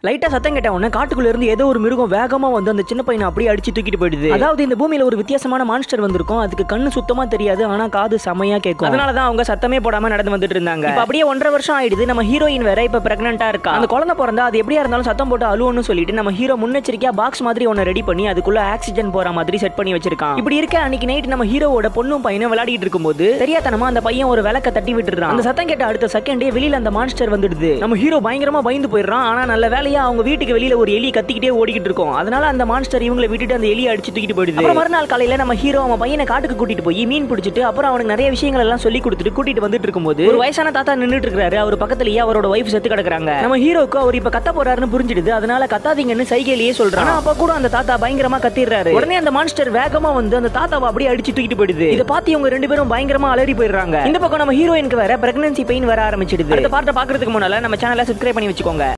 லைட்டா சத்தம் கேட்ட உடனே காட்டுக்குள்ள இருந்து ஏதோ ஒரு மிருகம் வேகமா வந்து அந்த சின்ன பையனை அப்படியே அடிச்சு தூக்கிட்டு போயிடுது அதாவது இந்த பூமியில ஒரு வித்தியாசமான மான்ஸ்டர் வந்திருக்கும் அதுக்கு கண்ணு சுத்தமா தெரியாது ஆனா காது செமையா கேட்கும் அதனால தான் அவங்க சத்தமே போடாம நடந்து வந்துட்டு இருந்தாங்க இப்ப அப்படியே ஒன்றரை வருஷம் ஆயிடுது நம்ம ஹீரோயின் வேற இப்ப பிரெக்னண்டா இருக்கா அந்த குழந்தை பிறந்தா அது எப்படியா இருந்தாலும் சத்தம் போட்டு அழுவணும்னு சொல்லிட்டு நம்ம ஹீரோ முன்னெச்சரிக்கையா பாக்ஸ் மாதிரி ஒன்னு ரெடி பண்ணி அதுக்குள்ள ஆக்சிஜன் போற மாதிரி செட் பண்ணி வச்சிருக்கான் இப்படி இருக்க அன்னைக்கு நைட் நம்ம ஹீரோவோட பொண்ணும் பையனும் விளையாடிட்டு இருக்கும்போது தெரியாதனமா அந்த பையன் ஒரு விளக்க தட்டி விட்டுறான் அந்த சத்தம் கேட்ட அடுத்த செகண்டே வெளியில அந்த மான்ஸ்டர் வந்துடுது நம்ம ஹீரோ பயங்கரமா பயந்து போயிடுறான் ஆனா நல்ல வேலையா அவங்க வீட்டுக்கு வெளியில ஒரு எலி கத்திக்கிட்டே ஓடிக்கிட்டு இருக்கும் அதனால அந்த மான்ஸ்டர் இவங்களை விட்டுட்டு அந்த எலி அடிச்சு தூக்கிட்டு போயிடுது அப்புறம் மறுநாள் காலையில நம்ம ஹீரோ அவன் பையனை காட்டுக்கு கூட்டிட்டு போய் மீன் பிடிச்சிட்டு அப்புறம் அவனுக்கு நிறைய விஷயங்கள் எல்லாம் சொல்லி கொடுத்துட்டு கூட்டிட்டு வந்துட்டு இருக்கும்போது ஒரு வயசான தாத்தா நின்னுட்டு இருக்காரு அவர் பக்கத்துலயே அவரோட ஒய்ஃப் செத்து கிடக்குறாங்க நம்ம ஹீரோக்கு அவர் இப்ப கத்த போறாருன்னு புரிஞ்சிடுது அதனால கத்தாதீங்கன்னு சைகையிலேயே சொல்றான் ஆனா அப்ப கூட அந்த தாத்தா பயங்கரமா கத்திடுறாரு உடனே அந்த மான்ஸ்டர் வேகமா வந்து அந்த தாத்தாவை அப்படியே அடிச்சு தூக்கிட்டு போயிடுது இதை பார்த்து இவங்க ரெண்டு பேரும் பயங்கரமா அலறி போயிடுறாங்க இந்த பக்கம் நம்ம ஹீரோயினுக்கு வேற பிரெக்னன்சி பெயின் வர ஆரம்பிச்சிடுது அடுத்த பார்ட்ட பாக்குறதுக்கு முன்னால நம்ம சேனலை சப்ஸ்கிரைப் பண்ணி வச்சுக்கோங்க